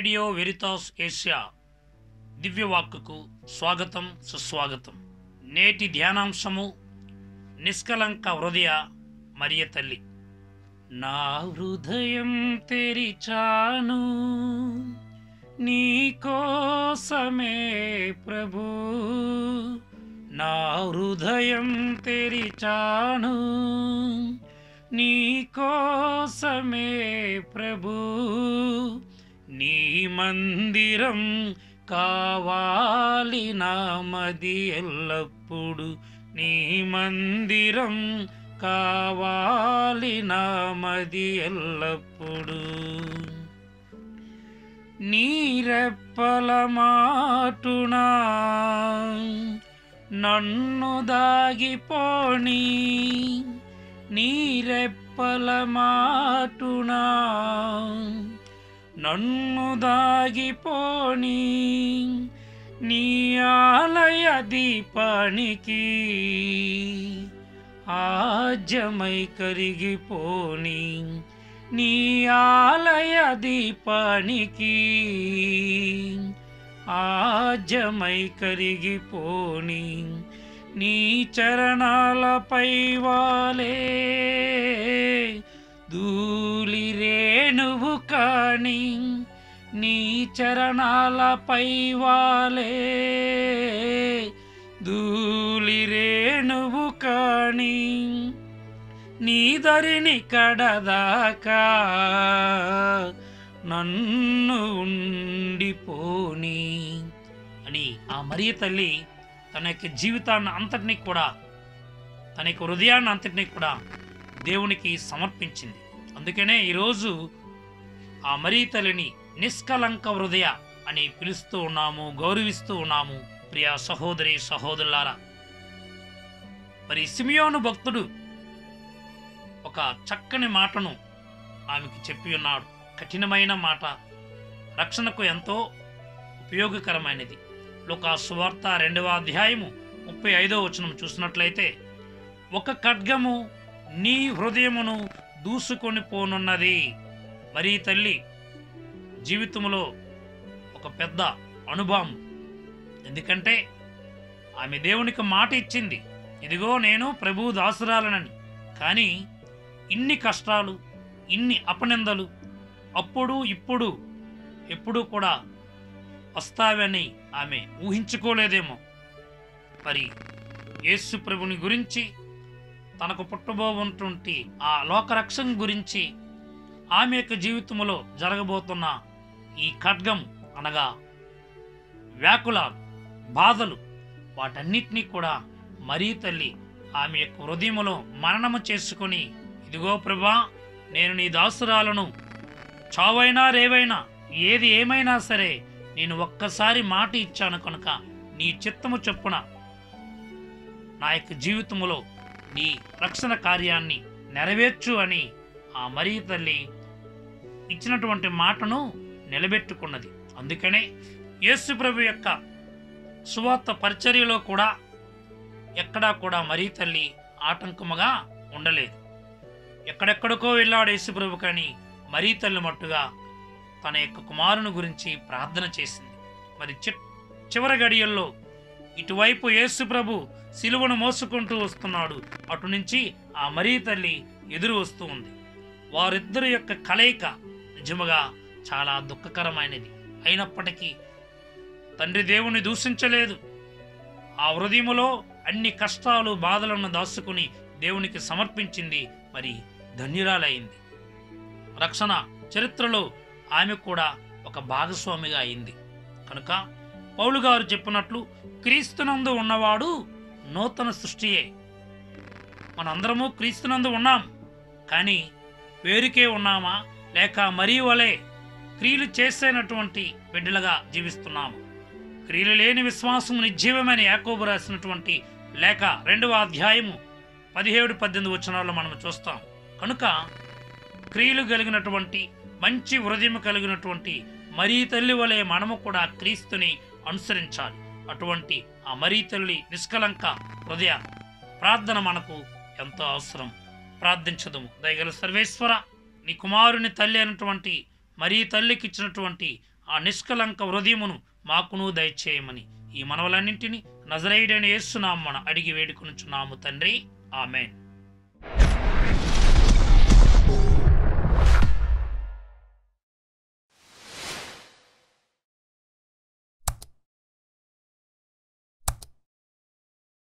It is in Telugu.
రేడియో వెరితాస్ ఏషియా దివ్యవాక్కుకు స్వాగతం సుస్వాగతం నేటి ధ్యానాంశము నిష్కలంక హృదయ మరియ తల్లి నా హృదయం తెరిచాను నీ కోసమే ప్రభు నా హృదయం తెరిచాను నీ కోసమే ప్రభు నీ మందిరం కావాలి నా మది ఎల్లప్పుడు నీ మందిరం కావాలి నా మది ఎల్లప్పుడు నీరెప్పల మాటునా నన్ను దాగిపోని నీరెప్పల మాటునా నన్ను దాగిపోని నీ ఆలయ దీపానికి ఆజ్యమై కరిగిపోని నీ ఆలయ దీపానికి ఆజ్యమై కరిగిపోని నీ చరణాలపై వాలే ధూళి రేణువు కాని నీ చరణాలపై వాలే ధూళి రేణువు కాని నీ దరిని కడదాకా నన్ను ఉండిపోని అని ఆ మరియ తల్లి తన యొక్క జీవితాన్ని అంతటినీ కూడా తన యొక్క హృదయాన్ని అంతటినీ కూడా దేవునికి సమర్పించింది అందుకనే ఈరోజు ఆ మరీ తల్లిని నిష్కలంక హృదయ అని పిలుస్తూ ఉన్నాము గౌరవిస్తూ ఉన్నాము ప్రియ సహోదరి సహోదరులారా మరి సిమియోను భక్తుడు ఒక చక్కని మాటను ఆమెకు చెప్పి ఉన్నాడు కఠినమైన మాట రక్షణకు ఎంతో ఉపయోగకరమైనది లోకా సువార్త రెండవ అధ్యాయము ముప్పై ఐదో వచనం చూసినట్లయితే ఒక ఖడ్గము నీ హృదయమును దూసుకొని పోనున్నది మరి తల్లి జీవితంలో ఒక పెద్ద అనుభవం ఎందుకంటే ఆమె దేవునికి మాట ఇచ్చింది ఇదిగో నేను ప్రభు దాసురాలనని కానీ ఇన్ని కష్టాలు ఇన్ని అపనిందలు అప్పుడు ఇప్పుడు ఎప్పుడు కూడా వస్తావని ఆమె ఊహించుకోలేదేమో మరి యేసు ప్రభుని గురించి తనకు పుట్టబోతున్నటువంటి ఆ లోకరక్షణ గురించి ఆమె యొక్క జీవితంలో జరగబోతున్న ఈ ఖడ్గం అనగా వ్యాకుల బాధలు వాటన్నిటినీ కూడా మరీ తల్లి ఆమె యొక్క హృదయములో మరణము చేసుకొని ఇదిగో ప్రభా నేను నీ దాసురాలను చావైనా రేవైనా ఏది ఏమైనా సరే నేను ఒక్కసారి మాట ఇచ్చాను కనుక నీ చిత్తము చొప్పున నా యొక్క జీవితములో నీ రక్షణ కార్యాన్ని నెరవేర్చు అని ఆ మరీ తల్లి ఇచ్చినటువంటి మాటను నిలబెట్టుకున్నది అందుకనే యేసు ప్రభు యొక్క సువార్త పరిచర్యలో కూడా ఎక్కడా కూడా మరీ తల్లి ఆటంకముగా ఉండలేదు ఎక్కడెక్కడికో వెళ్ళాడు యేసుప్రభు కానీ మరీ తల్లి మట్టుగా తన యొక్క కుమారుని గురించి ప్రార్థన చేసింది మరి చి- చివరి గడియల్లో ఇటువైపు యేసుప్రభు సిలువను మోసుకుంటూ వస్తున్నాడు అటు నుంచి ఆ మరీ తల్లి ఎదురు వస్తూ ఉంది వారిద్దరి యొక్క కలయిక నిజముగా చాలా దుఃఖకరమైనది అయినప్పటికీ తండ్రి దేవుని దూషించలేదు ఆ హృదయములో అన్ని కష్టాలు బాధలను దాచుకుని దేవునికి సమర్పించింది మరి ధన్యురాలైంది రక్షణ చరిత్రలో ఆమె కూడా ఒక భాగస్వామిగా అయింది కనుక పౌలు గారు చెప్పినట్లు క్రీస్తునందు ఉన్నవాడు నూతన సృష్టియే మనందరము క్రీస్తునందు ఉన్నాం కానీ పేరుకే ఉన్నామా లేక మరీ వలె క్రియలు చేసేనటువంటి బిడ్డలుగా జీవిస్తున్నాము క్రియలు లేని విశ్వాసం నిజీవమని యాకోబు రాసినటువంటి లేఖ రెండవ అధ్యాయము పదిహేడు పద్దెనిమిది వచనాల్లో మనం చూస్తాం కనుక క్రియలు కలిగినటువంటి మంచి హృదయం కలిగినటువంటి మరీ తల్లి వలె మనము కూడా క్రీస్తుని అనుసరించాలి అటువంటి ఆ మరీ తల్లి నిష్కలంక హృదయ ప్రార్థన మనకు ఎంతో అవసరం ప్రార్థించదుము దయగల సర్వేశ్వర నీ కుమారుని తల్లి అయినటువంటి మరీ తల్లికి ఇచ్చినటువంటి ఆ నిష్కలంక హృదయమును మాకును దయచేయమని ఈ మనవలన్నింటినీ నజరైడని యేసునామన అడిగి వేడుకొనుచున్నాము తండ్రి ఆమెన్